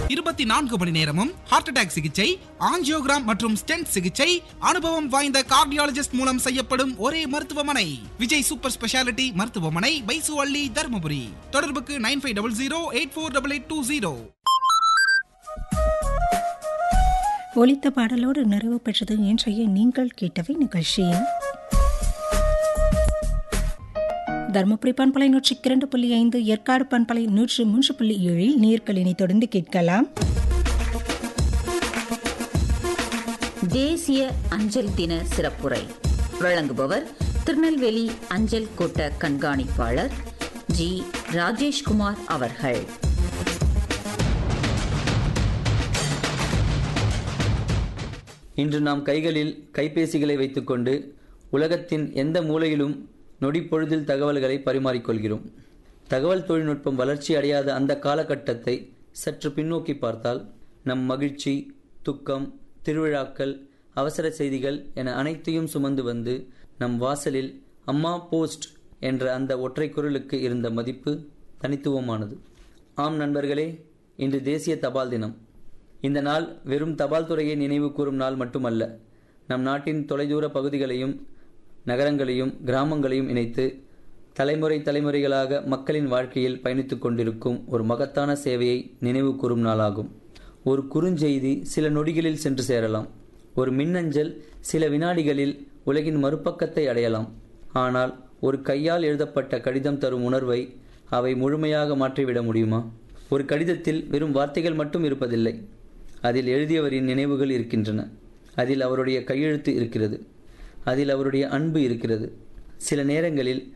இருபத்தி நான்கு மணி நேரமும் ஹார்ட் அட்டாக் சிகிச்சை ஆஞ்சியோகிராம் மற்றும் ஸ்டென்ட் சிகிச்சை அனுபவம் வாய்ந்த கார்டியாலஜிஸ்ட் மூலம் செய்யப்படும் ஒரே மருத்துவமனை விஜய் சூப்பர் ஸ்பெஷாலிட்டி மருத்துவமனை பைசு அள்ளி தருமபுரி தொடர்புக்கு nine five double zero eight four double eight two zero ஒலித்த பாடலோடு நிறைவு பெற்றது இன்றைய நீங்கள் கேட்டவை நிகழ்ச்சி தருமபுரி பண்பலை நூற்றி இரண்டு புள்ளி ஐந்து ஏற்காடு பண்பலை நூற்று மூன்று புள்ளி ஏழில் நீர்களினை தொடர்ந்து கேட்கலாம் தேசிய அஞ்சல் தின சிறப்புரை வழங்குபவர் திருநெல்வேலி அஞ்சல் கோட்ட கண்காணிப்பாளர் ஜி ராஜேஷ்குமார் அவர்கள் இன்று நாம் கைகளில் கைபேசிகளை வைத்துக்கொண்டு உலகத்தின் எந்த மூலையிலும் நொடிப்பொழுதில் தகவல்களை பரிமாறிக்கொள்கிறோம் தகவல் தொழில்நுட்பம் வளர்ச்சி அடையாத அந்த காலகட்டத்தை சற்று பின்னோக்கி பார்த்தால் நம் மகிழ்ச்சி துக்கம் திருவிழாக்கள் அவசர செய்திகள் என அனைத்தையும் சுமந்து வந்து நம் வாசலில் அம்மா போஸ்ட் என்ற அந்த ஒற்றை குரலுக்கு இருந்த மதிப்பு தனித்துவமானது ஆம் நண்பர்களே இன்று தேசிய தபால் தினம் இந்த நாள் வெறும் தபால் துறையை நினைவு கூறும் நாள் மட்டுமல்ல நம் நாட்டின் தொலைதூர பகுதிகளையும் நகரங்களையும் கிராமங்களையும் இணைத்து தலைமுறை தலைமுறைகளாக மக்களின் வாழ்க்கையில் பயணித்துக் கொண்டிருக்கும் ஒரு மகத்தான சேவையை நினைவு கூறும் நாளாகும் ஒரு குறுஞ்செய்தி சில நொடிகளில் சென்று சேரலாம் ஒரு மின்னஞ்சல் சில வினாடிகளில் உலகின் மறுபக்கத்தை அடையலாம் ஆனால் ஒரு கையால் எழுதப்பட்ட கடிதம் தரும் உணர்வை அவை முழுமையாக மாற்றிவிட முடியுமா ஒரு கடிதத்தில் வெறும் வார்த்தைகள் மட்டும் இருப்பதில்லை அதில் எழுதியவரின் நினைவுகள் இருக்கின்றன அதில் அவருடைய கையெழுத்து இருக்கிறது அதில் அவருடைய அன்பு இருக்கிறது சில நேரங்களில்